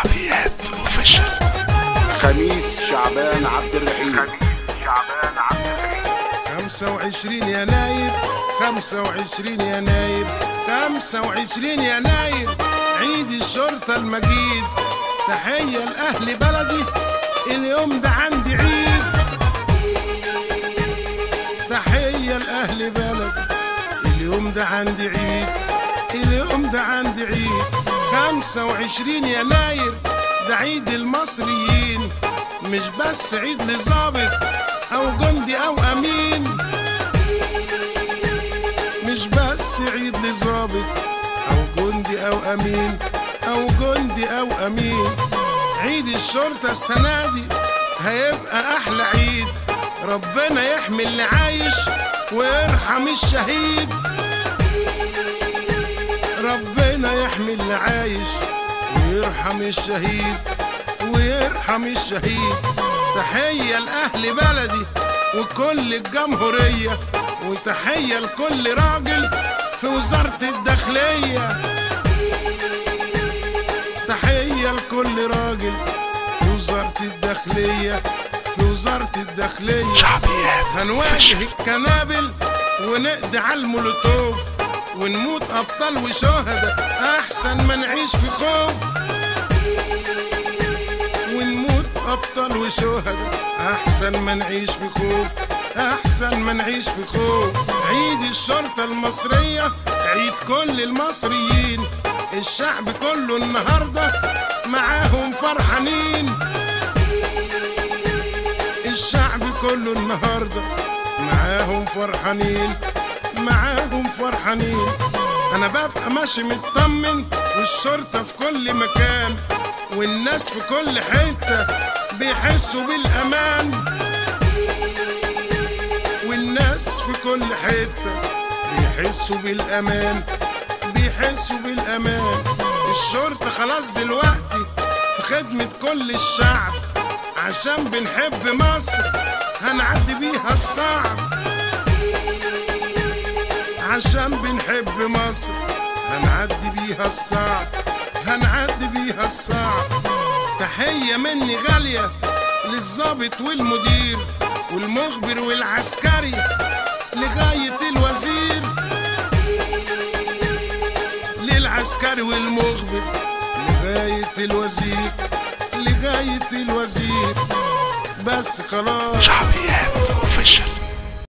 شعبيات اوفيشال خميس شعبان عبد الرحيم شعبان عبد الرحيم 25 يناير 25 يناير 25 يناير عيد الشرطة المجيد تحية لأهل بلدي اليوم ده عندي عيد تحية لأهل بلدي اليوم ده عندي عيد اليوم ده عندي عيد 25 يناير ده عيد المصريين مش بس عيد لظابط أو جندي أو أمين مش بس عيد لظابط أو جندي أو أمين أو جندي أو أمين عيد الشرطة السنة دي هيبقى أحلى عيد ربنا يحمي اللي عايش ويرحم الشهيد ربنا يحمي اللي عايش ويرحم الشهيد ويرحم الشهيد تحية لأهل بلدي وكل الجمهورية وتحية لكل راجل في وزارة الداخلية تحية لكل راجل في وزارة الداخلية في وزارة الداخلية شعبيات هنواجه اوفيشال الكنابل ونقضي على المولوتوف ونموت أبطال وشهداء أحسن ما نعيش في خوف ونموت أبطال وشهداء أحسن ما نعيش في خوف أحسن ما نعيش في خوف عيد الشرطة المصرية عيد كل المصريين الشعب كله النهاردة معاهم فرحانين الشعب كله النهارده معاهم فرحانين معاهم فرحانين انا ببقى ماشي مطمن والشرطه في كل مكان والناس في كل حته بيحسوا بالامان والناس في كل حته بيحسوا بالامان بيحسوا بالامان الشرطه خلاص دلوقتي في خدمه كل الشعب عشان بنحب مصر هنعدي بيها الصعب عشان بنحب مصر هنعدي بيها الصعب هنعدي بيها الصعب تحية مني غالية للظابط والمدير والمخبر والعسكري لغاية الوزير للعسكري والمخبر لغاية الوزير لغاية الوزير بس خلاص شعبيات اوفيشال